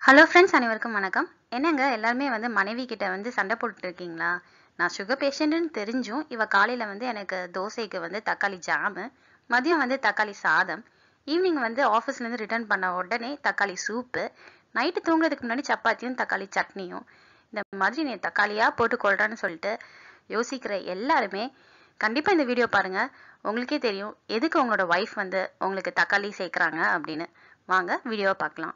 hello friends அனைவருக்கும் வணக்கம் என்னங்க எல்லாருமே வந்து மனைவி கிட்ட வந்து சண்டை போட்டுட்டு இருக்கீங்களா நான் சுகர் பேஷண்ட்டுன்னு தெரிஞ்சும் இவ காலையில் வந்து எனக்கு தோசைக்கு வந்து தக்காளி ஜாமு மதியம் வந்து தக்காளி சாதம் ஈவினிங் வந்து ஆஃபீஸ்லேருந்து ரிட்டர்ன் பண்ண உடனே தக்காளி சூப்பு நைட்டு தூங்குறதுக்கு முன்னாடி சப்பாத்தியும் தக்காளி சட்னியும் இந்த மாதிரி நீ தக்காளியாக போட்டு கொள்றான்னு சொல்லிட்டு யோசிக்கிற எல்லாருமே கண்டிப்பாக இந்த வீடியோ பாருங்கள் உங்களுக்கே தெரியும் எதுக்கு உங்களோட ஒய்ஃப் வந்து உங்களுக்கு தக்காளி சேர்க்குறாங்க அப்படின்னு வாங்க வீடியோவை பார்க்கலாம்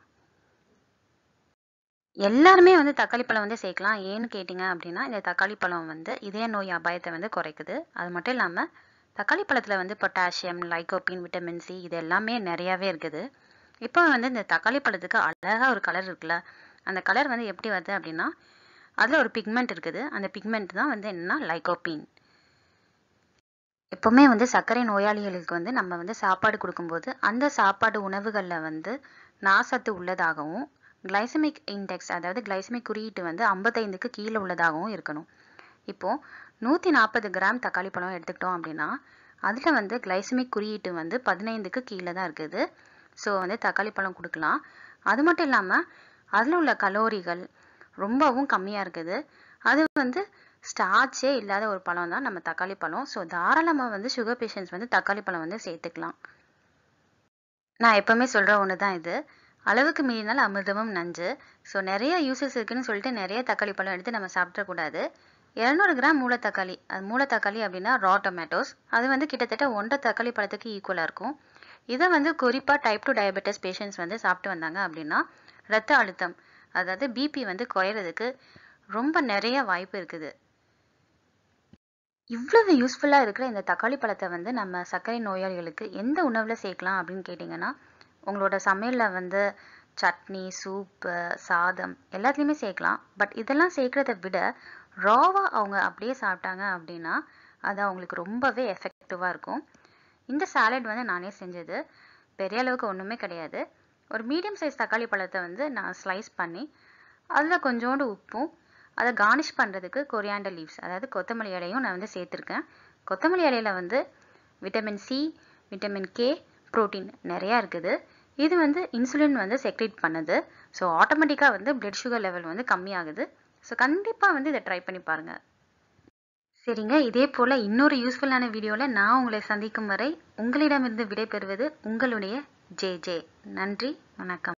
எல்லாருமே வந்து தக்காளி பழம் வந்து சேர்க்கலாம் ஏன்னு கேட்டிங்க அப்படின்னா இந்த தக்காளி பழம் வந்து இதய நோய் அபாயத்தை வந்து குறைக்குது அது மட்டும் இல்லாமல் தக்காளி பழத்தில் வந்து பொட்டாசியம் லைகோபின் விட்டமின் சி இது எல்லாமே நிறையாவே இருக்குது இப்போ வந்து இந்த தக்காளி பழத்துக்கு அழகாக ஒரு கலர் இருக்குல்ல அந்த கலர் வந்து எப்படி வருது அப்படின்னா அதில் ஒரு பிக்மெண்ட் இருக்குது அந்த பிக்மெண்ட் தான் வந்து என்னன்னா லைகோபின் எப்போவுமே வந்து சர்க்கரை நோயாளிகளுக்கு வந்து நம்ம வந்து சாப்பாடு கொடுக்கும்போது அந்த சாப்பாடு உணவுகளில் வந்து நாசத்து உள்ளதாகவும் கிளைசமிக் இண்டெக்ஸ் அதாவது கிளைசமிக் குறியீட்டு வந்து ஐம்பத்தைந்துக்கு கீழே உள்ளதாகவும் இருக்கணும் இப்போது நூற்றி நாற்பது கிராம் தக்காளி பழம் எடுத்துக்கிட்டோம் அப்படின்னா அதில் வந்து கிளைசமிக் குறியீட்டு வந்து பதினைந்துக்கு கீழே தான் இருக்குது ஸோ வந்து தக்காளி பழம் கொடுக்கலாம் அது மட்டும் இல்லாமல் அதில் உள்ள கலோரிகள் ரொம்பவும் கம்மியாக இருக்குது அது வந்து ஸ்டார்ச்சே இல்லாத ஒரு பழம் தான் நம்ம தக்காளி பழம் ஸோ தாராளமாக வந்து சுகர் பேஷண்ட்ஸ் வந்து தக்காளி பழம் வந்து சேர்த்துக்கலாம் நான் எப்போவுமே சொல்கிற ஒன்று தான் இது அளவுக்கு மீறினால் அமிர்தமும் நஞ்சு ஸோ நிறைய யூசஸ் இருக்குன்னு சொல்லிட்டு நிறைய தக்காளி பழம் எடுத்து நம்ம சாப்பிடக்கூடாது இரநூறு கிராம் மூளை தக்காளி அது மூளை தக்காளி அப்படின்னா ரா டொமேட்டோஸ் அது வந்து கிட்டத்தட்ட ஒன்றரை தக்காளி பழத்துக்கு ஈக்குவலாக இருக்கும் இதை வந்து குறிப்பாக டைப் டூ டயபெட்டிஸ் பேஷண்ட்ஸ் வந்து சாப்பிட்டு வந்தாங்க அப்படின்னா ரத்த அழுத்தம் அதாவது பிபி வந்து குறையிறதுக்கு ரொம்ப நிறைய வாய்ப்பு இருக்குது இவ்வளவு யூஸ்ஃபுல்லாக இருக்கிற இந்த தக்காளி பழத்தை வந்து நம்ம சர்க்கரை நோயாளிகளுக்கு எந்த உணவில் சேர்க்கலாம் அப்படின்னு கேட்டிங்கன்னா உங்களோட சமையலில் வந்து சட்னி சூப்பு சாதம் எல்லாத்துலேயுமே சேர்க்கலாம் பட் இதெல்லாம் சேர்க்குறத விட ராவாக அவங்க அப்படியே சாப்பிட்டாங்க அப்படின்னா அது அவங்களுக்கு ரொம்பவே எஃபெக்டிவாக இருக்கும் இந்த சாலட் வந்து நானே செஞ்சது பெரிய அளவுக்கு ஒன்றுமே கிடையாது ஒரு மீடியம் சைஸ் தக்காளி பழத்தை வந்து நான் ஸ்லைஸ் பண்ணி அதில் கொஞ்சோண்டு உப்பும் அதை கார்னிஷ் பண்ணுறதுக்கு கொரியாண்டர் லீவ்ஸ் அதாவது கொத்தமல்லி இலையும் நான் வந்து சேர்த்துருக்கேன் கொத்தமல்லி இலையில வந்து vitamin C vitamin K protein நிறையா இருக்குது இது வந்து இன்சுலின் வந்து செக்ரேட் பண்ணுது ஸோ ஆட்டோமேட்டிக்காக வந்து பிளட் சுகர் லெவல் வந்து கம்மியாகுது ஸோ கண்டிப்பாக வந்து இதை ட்ரை பண்ணி பாருங்கள் சரிங்க இதே போல் இன்னொரு யூஸ்ஃபுல்லான வீடியோவில் நான் உங்களை சந்திக்கும் வரை உங்களிடமிருந்து விடைபெறுவது உங்களுடைய ஜே ஜே நன்றி வணக்கம்